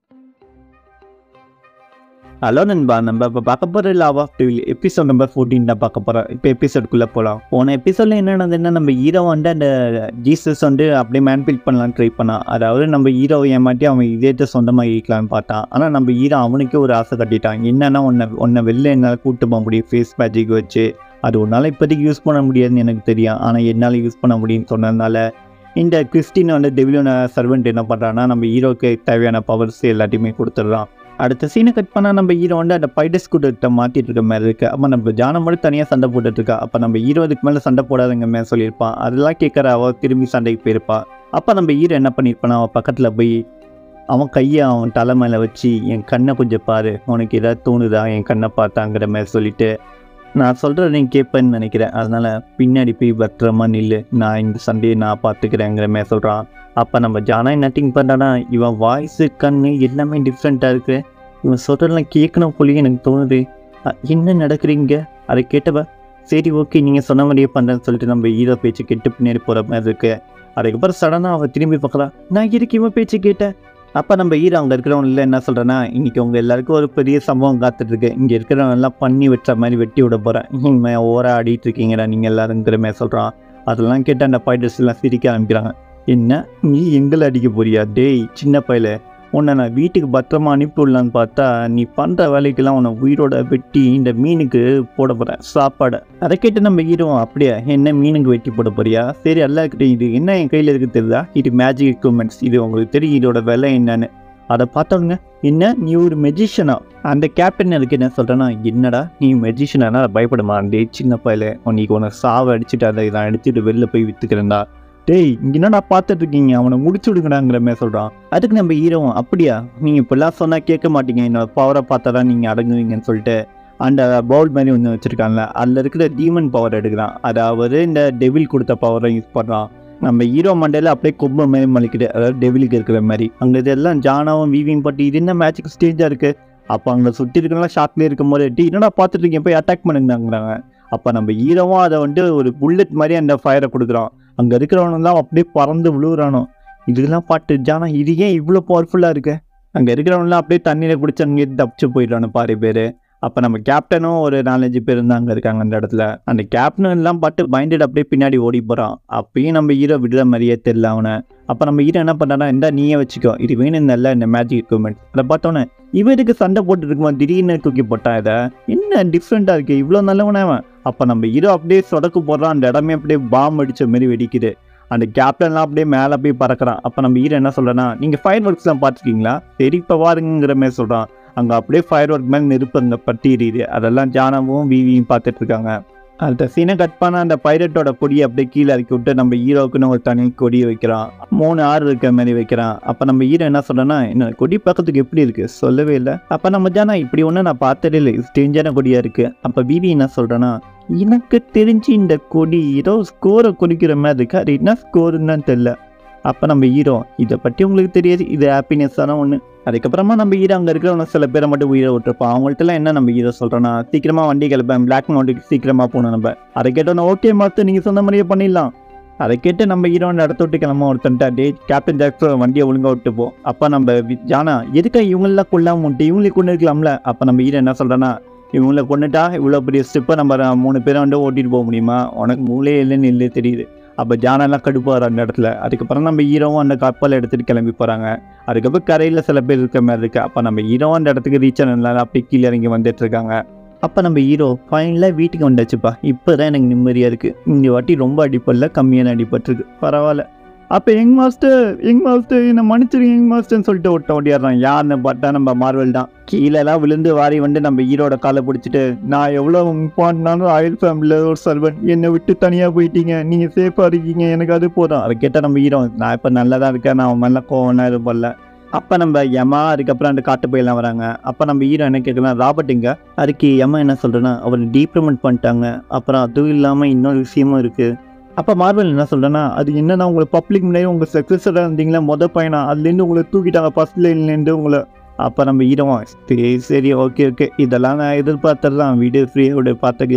hello நண்பா நம்ம இப்போ பார்க்க போகிற லாவ் ஆஃப் டிவில் எபிசோட் நம்பர் ஃபோர்டீன் தான் பார்க்க போகிறோம் இப்போ எபிசோடுக்குள்ளே போகலாம் போன எபிசோடில் என்ன நடந்ததுன்னா நம்ம ஹீரோ வந்து அந்த ஜீசஸ் வந்து அப்படியே மேன்பில் பண்ணலாம்னு ட்ரை பண்ணான் அதாவது நம்ம ஹீரோவை ஏமாட்டி அவன் இதயத்தை சொந்தமாக ஈக்கலாம்னு பார்த்தான் ஆனால் நம்ம ஹீரோ அவனுக்கே ஒரு ஆசை கட்டிட்டான் என்னன்னா உன்னை உன்னை வெளில என்னால் கூட்டு போக முடியும் ஃபேஸ் மேஜிக் வச்சு அது உன்னால் இப்போதைக்கு யூஸ் பண்ண முடியாதுன்னு எனக்கு தெரியும் ஆனால் என்னால் யூஸ் பண்ண முடியும்னு சொன்னதுனால இந்த கிறிஸ்டின் வந்து டெவிலோன சர்வெண்ட் என்ன பண்ணுறான்னா நம்ம ஹீரோக்கு தேவையான பவர்ஸ் எல்லாத்தையுமே கொடுத்துட்றான் அடுத்த சீனை கட் பண்ணால் நம்ம ஹீரோ வந்து அந்த பைடஸ் கூட்டத்தை மாற்றிட்டு இருக்க மாதிரி இருக்கு அப்போ நம்ம ஜானம் மட்டும் தனியாக சண்டை போட்டுட்டு இருக்கா அப்போ நம்ம ஹீரோ அதுக்கு மேலே சண்டை போடாதங்க மேலே சொல்லியிருப்பான் அதெல்லாம் கேட்குற அவ திரும்பி சண்டைக்கு போயிருப்பா அப்போ நம்ம ஹீரோ என்ன பண்ணியிருப்பான் அவன் பக்கத்தில் போய் அவன் கையை அவன் தலை மேலே வச்சு என் கண்ணை கொஞ்சம் பாரு உனக்கு ஏதாவது தோணுதா என் கண்ணை பார்த்தாங்கிற மாதிரி சொல்லிட்டு நான் சொல்கிறத நீ கேட்பேன்னு நினைக்கிறேன் அதனால் பின்னாடி போய் பத்திரமா நில்லு நான் இந்த சண்டையை நான் பார்த்துக்கிறேங்கிற மாதிரி சொல்கிறான் அப்போ நம்ம ஜானா என்ன திங்க் பண்ணுறான்னா இவன் வாய்ஸு கண்ணு எல்லாமே டிஃப்ரெண்ட்டாக இருக்கு இவன் சொல்கிறதெல்லாம் கேட்கணும் போலயே எனக்கு தோணுது அ, என்ன நடக்குறீங்க அதை கேட்டவ சரி ஓகே நீங்கள் சொன்ன மாதிரியே பண்ணுறேன்னு சொல்லிட்டு நம்ம ஹீரோ பேச்சு கெட்டு பின்னாடி போகிற மாதிரி இருக்கு அதுக்கப்புறம் சடனாக அவள் திரும்பி பார்க்குறா நான் இருக்கு இவன் பேச்சு கேட்டேன் அப்போ நம்ம ஹீரோ அங்கே இருக்கிறவங்கள என்ன சொல்கிறேன்னா இன்றைக்கி உங்கள் எல்லாருக்கும் ஒரு பெரிய சம்பவம் காத்துட்ருக்கு இங்கே இருக்கிறவங்க எல்லாம் பண்ணி வெட்டுற மாதிரி வெட்டி விட போகிறேன் இனிமேல் ஓரா ஆடிட்டு இருக்கீங்கடா நீங்கள் எல்லாருங்கிற மாதிரி சொல்கிறான் அதெல்லாம் கேட்டு அந்த பைடர்ஸ் எல்லாம் சிரிக்க ஆரம்பிக்கிறாங்க என்ன நீ எங்களை அடிக்க போறியா டேய் சின்ன பையல உன்னை நான் வீட்டுக்கு பத்திரமா அனுப்பி விடலான்னு பார்த்தா நீ பண்ணுற வேலைக்கெல்லாம் உன்னை உயிரோட வெட்டி இந்த மீனுக்கு போட போகிறேன் சாப்பாடை அதை கேட்டு நம்ம ஹீரோ அப்படியா என்ன மீனுக்கு வெட்டி போட போறியா சரி எல்லாருக்கிட்டையும் இது என்ன என் கையில் இருக்கு தெரியுதா இது மேஜிக் எக்யூப்மெண்ட்ஸ் இது உங்களுக்கு தெரியும் இதோட விலை என்னன்னு அதை பார்த்தவங்க என்ன நீ ஒரு மெஜிஷியனா அந்த கேப்டன் அதுக்கு என்ன சொல்கிறேன்னா என்னடா நீ மெஜிஷியனா பயப்படுமா டே சின்ன பையல உனக்கு உன்னை சாவை அடிச்சுட்டு அதை நான் எடுத்துட்டு வெளில போய் விற்றுக்கிறேன்டா டேய் இங்க என்னடா பார்த்துட்டு இருக்கீங்க அவனை முடிச்சு விடுங்கடாங்கிற மாதிரி சொல்கிறான் அதுக்கு நம்ம ஹீரோவும் அப்படியா நீங்கள் இப்படிலாம் சொன்னால் கேட்க மாட்டீங்க என்னோட பவரை பார்த்தா தான் நீங்கள் அடங்குவீங்கன்னு சொல்லிட்டு அந்த பவுல் மாதிரி ஒன்று வச்சுருக்காங்கல்ல அதில் இருக்கிற டீமன் பவர் எடுக்கிறான் அதாவது இந்த டெவில் கொடுத்த பவரை யூஸ் பண்ணுறான் நம்ம ஹீரோ மண்டையில் அப்படியே கொம்பு மாதிரி மலிக்குது அதாவது டெவிலுக்கு இருக்கிற மாதிரி அங்கே இதெல்லாம் ஜானாவும் வீவிங் பட்டு இது என்ன மேட்சுக்கு ஸ்டேஜாக இருக்குது அப்போ அங்கே சுற்றி இருக்கலாம் ஷார்ட்லேயே இருக்கும் போது டி என்னடா பார்த்துட்டு இருக்கீங்க போய் அட்டாக் பண்ணுங்கிறாங்க அப்போ நம்ம ஹீரோவும் அதை வந்து ஒரு புல்லட் மாதிரி அந்த ஃபயரை கொடுக்குறான் அங்கே இருக்கிறவனெல்லாம் அப்படியே பறந்து விழுகுறானோ இதெல்லாம் பாட்டு ஜானா இது ஏன் இவ்வளோ பவர்ஃபுல்லாக இருக்கு அங்கே இருக்கிறவனெல்லாம் அப்படியே தண்ணியில் குடிச்சு அங்கே தப்பிச்சு போயிடுறானு பாரு பேர் அப்போ நம்ம கேப்டனும் ஒரு நாலஞ்சு பேர் இருந்தால் அங்கே இருக்காங்க அந்த இடத்துல அந்த கேப்டன் எல்லாம் பாட்டு பயந்துட்டு அப்படியே பின்னாடி ஓடி போகிறான் அப்பயும் நம்ம ஹீரோ விடுற மாதிரியே தெரியல அவனை அப்போ நம்ம ஹீரோ என்ன பண்ணுறான்னா இந்தா நீயே வச்சுக்கோ இது வேணும் நல்ல இந்த மேஜிக் எக்யூப்மெண்ட் அதை பார்த்தோன்னே இவன் இதுக்கு சண்டை போட்டு இருக்குமா திடீர்னு தூக்கி போட்டான் இதை என்ன டிஃப்ரெண்ட்டாக இருக்கு இவ்வளோ நல்லவனே அவன் அப்போ நம்ம ஹீரோ அப்படியே சொடக்கு போடுறான் அந்த இடமே அப்படியே பாம் அடிச்ச மாதிரி வெடிக்குது அந்த கேப்டன்லாம் அப்படியே மேலே போய் பறக்கிறான் அப்போ நம்ம ஹீரோ என்ன சொல்கிறேன்னா நீங்கள் ஃபயர் ஒர்க்ஸ்லாம் பார்த்துருக்கீங்களா சரி இப்போ பாருங்கிற மாதிரி சொல்கிறான் அங்கே அப்படியே ஃபயர் ஒர்க் மேலே நெருப்பு அங்கே பட்டி எரியுது அதெல்லாம் ஜானவும் விவியும் பார்த்துட்டு இருக்காங்க அந்த சீனை கட் பண்ண அந்த பைரட்டோட கொடியை அப்படியே கீழே இறக்கி விட்டு நம்ம ஹீரோக்குன்னு ஒரு தனி கொடியை வைக்கிறான் மூணு ஆறு இருக்கிற மாதிரி வைக்கிறான் அப்போ நம்ம ஹீரோ என்ன சொல்கிறேன்னா என்ன கொடி பார்க்கறதுக்கு எப்படி இருக்கு சொல்லவே இல்லை அப்போ நம்ம ஜானா இப்படி ஒன்றும் நான் பார்த்ததே இல்லை ஸ்டேஞ்சான கொடியாக இருக்கு அப்போ பிபி என்ன சொல்கிறேன்னா எனக்கு தெரிஞ்சு இந்த கொடி ஏதோ ஸ்கோரை குறிக்கிற மாதிரி இருக்கு அது என்ன ஸ்கோருன்னு தான் தெரில அப்போ நம்ம ஹீரோ இதை பற்றி உங்களுக்கு தெரியாது இது ஹாப்பினஸ்ஸான ஒன்று அதுக்கப்புறமா நம்ம ஹீரோ அங்கே இருக்கிறவங்க சில பேரை மட்டும் உயிரை விட்டுருப்போம் அவங்கள்ட்டலாம் என்ன நம்ம ஹீரோ சொல்கிறோன்னா சீக்கிரமாக வண்டி கிளப்பேன் பிளாக் மவுண்ட்டுக்கு சீக்கிரமாக போகணும் நம்ம அதை கேட்டோன்னா ஓகே மாஸ்டர் நீங்கள் சொன்ன மாதிரியே பண்ணிடலாம் அதை கேட்டு நம்ம ஹீரோ இடத்த விட்டு கிளம்ப ஒருத்தன்ட்டா டே கேப்டன் ஜாக்ஸோ வண்டியை ஒழுங்கா விட்டு போ அப்போ நம்ம வி- ஜானா எதுக்கா இவங்களெலாம் கொல்லாம விட்டு இவங்களே கொண்டு இருக்கலாம்ல அப்போ நம்ம ஹீரோ என்ன சொல்கிறேன்னா இவங்கள கொண்டுட்டா இவ்வளோ பெரிய ஸ்டெப்பை நம்ம ர- மூணு பேரை வந்து ஓட்டிட்டு போக முடியுமா உனக்கு மூளே இல்லைன்னு இல்லை தெரியுது அப்போ ஜானெல்லாம் கடுப்பார் அந்த இடத்துல அதுக்கப்புறம் நம்ம ஹீரோவும் அந்த கப்பலை எடுத்துகிட்டு கிளம்பி போகிறாங்க அதுக்கப்புறம் கரையில் சில பேர் இருக்க மாதிரி இருக்குது அப்போ நம்ம ஹீரோவும் அந்த இடத்துக்கு ரீச் ஆனதுனால அப்படியே கீழே இறங்கி வந்துட்டு இருக்காங்க அப்போ நம்ம ஹீரோ ஃபைனலாக வீட்டுக்கு வந்தாச்சுப்பா இப்போ தான் எனக்கு நிம்மதியாக இருக்குது இந்த வாட்டி ரொம்ப அடிப்படல கம்மியான அடிபட்டிருக்கு பரவாயில்ல அப்போ எங் மாஸ்டர் எங் மாஸ்டர் என்னை மன்னிச்சிருங்க எங் மாஸ்டர்னு சொல்லிட்டு ஒட்ட ஓடிடுறான் யாருன்னு பார்த்தா நம்ம மார்வல் தான் கீழெல்லாம் விழுந்து வாரி வந்து நம்ம ஹீரோட காலை பிடிச்சிட்டு நான் எவ்வளோ இம்பார்ட்டனாலும் ஆயில் ஃபேமிலியில் ஒரு சர்வன் என்னை விட்டு தனியாக போயிட்டீங்க நீங்கள் சேஃபாக இருக்கீங்க எனக்கு அது போதும் அதை கேட்டால் நம்ம ஹீரோ நான் இப்போ நல்லா தான் இருக்கேன் நான் அவன் மேலே கோவம்னா எதுவும் பண்ணல அப்போ நம்ம யமா அதுக்கப்புறம் அந்த காட்டு போயெல்லாம் வராங்க அப்போ நம்ம ஹீரோ என்ன கேட்கலாம் ராபர்ட் இங்க அதுக்கு யமா என்ன சொல்கிறேன்னா அவர் டீப்ரமெண்ட் பண்ணிட்டாங்க அப்புறம் அதுவும் இல்லாமல் இன்னொரு விஷயமும் இருக்குது அப்போ மார்வல் என்ன சொல்கிறேன்னா அது என்னன்னா உங்களை பப்ளிக் முன்னாடி உங்கள் சக்ஸஸராக இருந்தீங்களா மொதல் பையனா அதுலேருந்து உங்களை தூக்கிட்டாங்க ஃபர்ஸ்ட் லைன்லேருந்து உங்களை அப்போ நம்ம ஹீரோவா சரி சரி ஓகே ஓகே இதெல்லாம் நான் எதிர்பார்த்தது தான் வீடியோ ஃப்ரீயோட பார்த்துக்கலாம்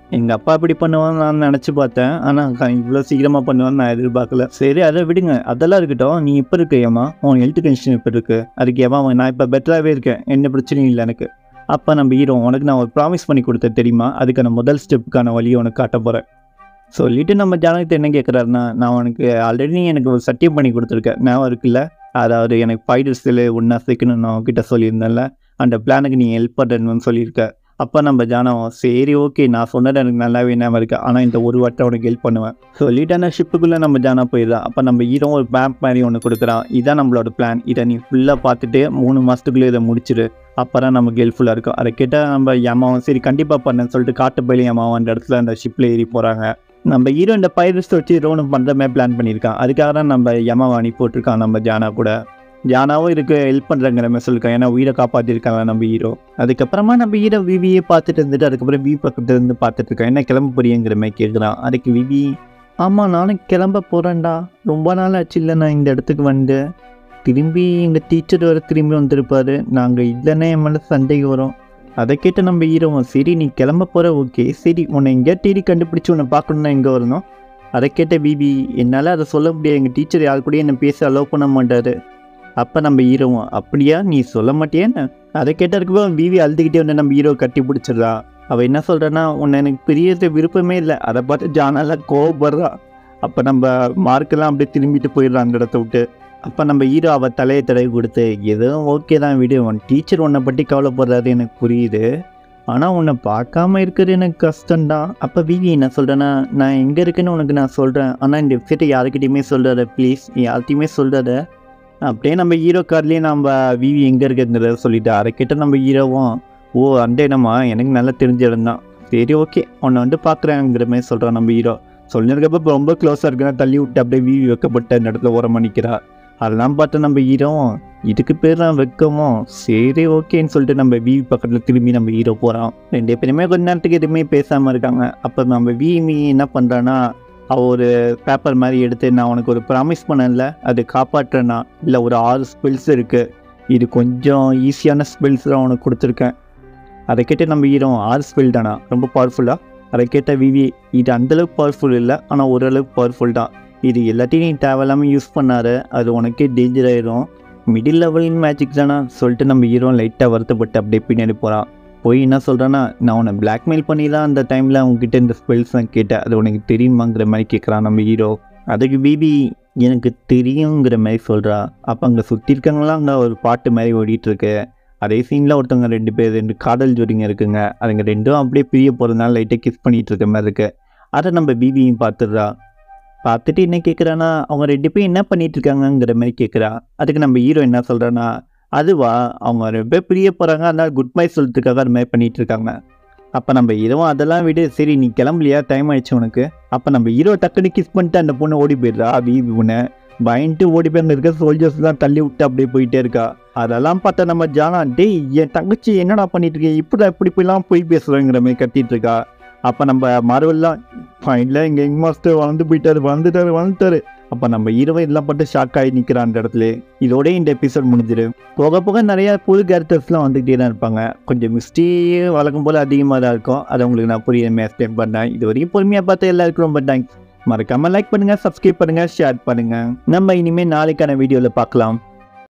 எங்கள் அப்பா இப்படி பண்ணுவான்னு நான் நினச்சி பார்த்தேன் ஆனால் இவ்வளோ சீக்கிரமாக பண்ணுவான்னு நான் எதிர்பார்க்கல சரி அதை விடுங்க அதெல்லாம் இருக்கட்டும் நீ இப்போ இருக்க ஏமா உன் ஹெல்த் கண்டிஷன் இப்போ இருக்கு அதுக்கு ஏமா நான் இப்போ பெட்டராகவே இருக்கேன் எந்த பிரச்சனையும் இல்லை எனக்கு அப்போ நம்ம ஹீரோ உனக்கு நான் ஒரு ப்ராமிஸ் பண்ணி கொடுத்தேன் தெரியுமா அதுக்கான முதல் ஸ்டெப்புக்கான வழியை உனக்கு காட்ட போகிறேன் சொல்லிட்டு நம்ம ஜானகத்தை என்ன கேட்குறாருன்னா நான் உனக்கு ஆல்ரெடி எனக்கு ஒரு சத்தியம் பண்ணி கொடுத்துருக்கேன் ஞாபகம் இருக்குல்ல அதாவது எனக்கு ஃபைட்டர்ஸில் ஒன்றா சேர்க்கணும்னு நான் கிட்ட சொல்லியிருந்தேன்ல அந்த பிளானுக்கு நீ ஹெல்ப் பண்ணுறேன்னு சொல்லியிருக்க அப்போ நம்ம ஜானம் சரி ஓகே நான் சொன்னது எனக்கு நல்லாவே ஞாபகம் இருக்கு ஆனால் இந்த ஒரு வாட்டை உனக்கு ஹெல்ப் பண்ணுவேன் சொல்லிட்டு அந்த ஷிப்புக்குள்ளே நம்ம ஜானா போயிடலாம் அப்போ நம்ம ஹீரோ ஒரு மேப் மாதிரி ஒன்று கொடுக்குறான் இதான் நம்மளோட பிளான் இதை நீ ஃபுல்லாக பார்த்துட்டு மூணு மாதத்துக்குள்ளே இதை முடிச்சிரு அப்போ தான் நமக்கு ஹெல்ப்ஃபுல்லாக இருக்கும் அதை கேட்டால் நம்ம யமாவும் சரி கண்டிப்பாக பண்ணேன்னு சொல்லிட்டு காட்டு பயிலி யமாவும் அந்த இடத்துல அந்த ஷிப்பில் ஏறி போகிறாங்க நம்ம ஹீரோ இந்த பைரட்ஸ் வச்சு ரோனும் பண்ணுற மாதிரி பிளான் பண்ணியிருக்கான் அதுக்காக தான் நம்ம யமாவை அனுப்பி போட்டிருக்கான் நம்ம ஜானா கூட ஜானாவும் இதுக்கு ஹெல்ப் பண்ணுறாங்கிற மாதிரி சொல்லியிருக்கான் ஏன்னா உயிரை காப்பாற்றிருக்காங்க நம்ம ஹீரோ அதுக்கப்புறமா நம்ம ஹீரோ விவியே பார்த்துட்டு இருந்துட்டு அதுக்கப்புறம் வி பக்கத்துல இருந்து பார்த்துட்டு இருக்கான் என்ன கிளம்ப போறியங்கிற மாதிரி கேட்குறான் அதுக்கு விவி ஆமாம் நானும் கிளம்ப போகிறேன்டா ரொம்ப நாள் ஆச்சு இல்லை நான் இந்த இடத்துக்கு வந்து திரும்பி எங்கள் டீச்சர் வர திரும்பி வந்திருப்பாரு நாங்கள் இல்லைன்னா என் மேலே சந்தேகம் வரும் அதை கேட்டு நம்ம ஹீரோவும் சரி நீ கிளம்ப போகிற ஓகே சரி உன்னை எங்கேயா தேடி கண்டுபிடிச்சி உன்னை பார்க்கணுன்னா எங்கே வரணும் அதை கேட்ட பிபி என்னால் அதை சொல்ல முடியாது எங்கள் டீச்சர் யார் கூடயும் என்னை பேச அலோவ் பண்ண மாட்டாரு அப்போ நம்ம ஹீரோவும் அப்படியா நீ சொல்ல மாட்டியேன்னு அதை கேட்டதுக்கு பிவி அழுதுகிட்டே வந்து நம்ம ஹீரோ கட்டி பிடிச்சிடுறா அவள் என்ன சொல்கிறேன்னா உன்னை எனக்கு பிரியறது விருப்பமே இல்லை அதை பார்த்து ஜானாலாம் கோவப்படுறா அப்போ நம்ம மார்க்கெல்லாம் அப்படியே திரும்பிட்டு போயிடுறான் அந்த இடத்த விட்டு அப்போ நம்ம ஹீரோ அவள் தலையை தடவி கொடுத்து எதுவும் ஓகே தான் விடு உன் டீச்சர் உன்னை பற்றி கவலைப்படுறாரு எனக்கு புரியுது ஆனால் உன்னை பார்க்காம இருக்கிறது எனக்கு கஷ்டம்தான் அப்போ விவி என்ன சொல்கிறேன்னா நான் எங்கே இருக்கேன்னு உனக்கு நான் சொல்கிறேன் ஆனால் இந்த விஷயத்தை யாருக்கிட்டையுமே சொல்கிறாத ப்ளீஸ் யார்கிட்டையுமே சொல்கிறாத அப்படியே நம்ம ஹீரோ கார்லேயே நம்ம விவி எங்கே இருக்குங்கிறத சொல்லிட்டு அதை கிட்ட நம்ம ஹீரோவும் ஓ அந்த இடமா எனக்கு நல்லா தெரிஞ்ச இடம் தான் சரி ஓகே உன்னை வந்து பார்க்குறேங்கிற மாதிரி சொல்கிறான் நம்ம ஹீரோ சொல்லிருக்கப்ப இப்போ ரொம்ப க்ளோஸாக இருக்குன்னா தள்ளி விட்டு அப்படியே விவி வைக்கப்பட்ட இந்த இடத்துல ஓரமாக நிற்கிறா அதெல்லாம் பார்த்து நம்ம ஹீரோவும் இதுக்கு பேர் தான் வெக்கமோ சரி ஓகேன்னு சொல்லிட்டு நம்ம விவி பக்கத்தில் திரும்பி நம்ம ஹீரோ போகிறான் ரெண்டு பேருமே கொஞ்ச நேரத்துக்கு எதுவுமே பேசாமல் இருக்காங்க அப்போ நம்ம விவி என்ன பண்ணுறான்னா அவ ஒரு பேப்பர் மாதிரி எடுத்து நான் உனக்கு ஒரு ப்ராமிஸ் பண்ணல அது காப்பாற்றுறேன்னா இல்லை ஒரு ஆறு ஸ்பெல்ஸ் இருக்குது இது கொஞ்சம் ஈஸியான ஸ்பெல்ஸ் தான் உனக்கு கொடுத்துருக்கேன் அதை கேட்டு நம்ம ஹீரோ ஆறு ஸ்பெல் தானா ரொம்ப பவர்ஃபுல்லாக அதை கேட்ட விவி இது அந்தளவுக்கு பவர்ஃபுல் இல்லை ஆனால் ஓரளவுக்கு பவர்ஃபுல் தான் இது எல்லாத்தையும் நீ தேவையில்லாமல் யூஸ் பண்ணாரு அது உனக்கே டேஞ்சர் ஆயிரும் மிடில் லெவல் மேஜிக் தானா சொல்லிட்டு நம்ம ஹீரோ லைட்டாக வருத்தப்பட்டு அப்படியே பின்னாடி போகிறான் போய் என்ன சொல்கிறேன்னா நான் உன்னை பிளாக்மெயில் பண்ணி தான் அந்த டைமில் உங்ககிட்ட இந்த ஸ்பெல்ஸ் தான் கேட்டேன் அது உனக்கு தெரியுமாங்கிற மாதிரி கேட்குறான் நம்ம ஹீரோ அதுக்கு பிபி எனக்கு தெரியுங்கிற மாதிரி சொல்கிறா அப்போ அங்கே சுற்றி இருக்கவங்களாம் அங்கே ஒரு பாட்டு மாதிரி ஓடிட்டுருக்கு அதே சீனில் ஒருத்தவங்க ரெண்டு பேர் ரெண்டு காதல் ஜோடிங்க இருக்குங்க அதுங்க ரெண்டும் அப்படியே பிரிய போகிறதுனால லைட்டாக கிஸ் பண்ணிகிட்டு இருக்க மாதிரி இருக்கு அதை நம்ம பிபியும் பார்த்துடுறா பார்த்துட்டு என்ன கேட்குறான்னா அவங்க ரெண்டு பேரும் என்ன பண்ணிட்டு இருக்காங்கங்கிற மாதிரி கேட்குறா அதுக்கு நம்ம ஹீரோ என்ன சொல்கிறான்னா அதுவா அவங்க ரெண்டு பேர் பிரிய போகிறாங்க அதனால் குட் பை சொல்கிறதுக்காக அது மாதிரி பண்ணிட்டு இருக்காங்க அப்போ நம்ம ஹீரோவும் அதெல்லாம் விடு சரி நீ கிளம்பலையா டைம் ஆயிடுச்சு உனக்கு அப்போ நம்ம ஹீரோ டக்குனு கிஸ் பண்ணிட்டு அந்த பொண்ணு ஓடி போயிடுறா வீவி பொண்ணு பயந்துட்டு ஓடி போய் அங்கே இருக்க சோல்ஜர்ஸ்லாம் தள்ளி விட்டு அப்படியே போயிட்டே இருக்கா அதெல்லாம் பார்த்தா நம்ம ஜானா டேய் என் தங்கச்சி என்னடா பண்ணிட்டு இருக்கீங்க இப்படி இப்படி போய்லாம் போய் பேசுகிறேங்கிற மாதிரி கத்திட்டு இருக்கா அப்போ நம்ம மார்வெல்லாம் ஃபைனில் எங்கள் எங் மாஸ்டர் வளர்ந்து போயிட்டாரு வளர்ந்துட்டாரு வளர்ந்துட்டாரு அப்போ நம்ம ஹீரோவை எல்லாம் பட்டு ஷாக் ஆகி நிற்கிறான் அந்த இடத்துல இதோடய இந்த எபிசோட் முடிஞ்சிரு போக போக நிறைய புது கேரக்டர்ஸ்லாம் வந்துகிட்டே தான் இருப்பாங்க கொஞ்சம் மிஸ்டி வழக்கம் போல் அதிகமாக தான் இருக்கும் அதை உங்களுக்கு நான் புரியாமல் எக்ஸ்பிளைன் பண்ணேன் இது வரைக்கும் பொறுமையாக பார்த்து எல்லாருக்கும் ரொம்ப தேங்க்ஸ் மறக்காமல் லைக் பண்ணுங்கள் சப்ஸ்கிரைப் பண்ணுங்கள் ஷேர் பண்ணுங்கள் நம்ம இனிமேல் நாளைக்கான வீடியோவில் பார்க்கலாம்